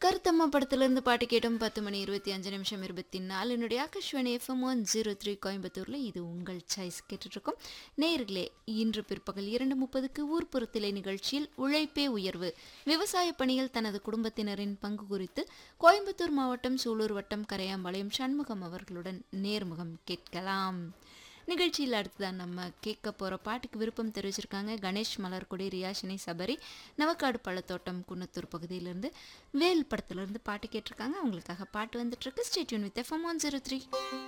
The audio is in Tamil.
கருத்தம்மா படத்திலிருந்து பாட்டு கேட்டோம் பத்து மணி இருபத்தி அஞ்சு நிமிஷம் இருபத்தி நாலு என்னுடைய Akashvani FM one zero three கோயம்புத்தூரில் இது உங்கள் சாய்ஸ் கேட்டுட்ருக்கோம் நேர்களே இன்று பிற்பகல் இரண்டு முப்பதுக்கு ஊர்ப்புறத்திலே நிகழ்ச்சியில் உழைப்பே உயர்வு விவசாய பணியில் தனது குடும்பத்தினரின் பங்கு குறித்து கோயம்புத்தூர் மாவட்டம் சூலூர் வட்டம் கரையாம்பாளையம் சண்முகம் அவர்களுடன் நேர்முகம் கேட்கலாம் நிகழ்ச்சியில் அடுத்ததான் நம்ம கேட்க போகிற பாட்டுக்கு விருப்பம் தெரிவிச்சிருக்காங்க கணேஷ் மலர்கொடி ரியாஷினி சபரி நவக்காடு பள்ளத்தோட்டம் குன்னத்தூர் பகுதியிலேருந்து வேல் படத்துலேருந்து பாட்டு கேட்டிருக்காங்க அவங்களுக்காக பாட்டு வந்துட்டுருக்கு stay tuned with FM one zero three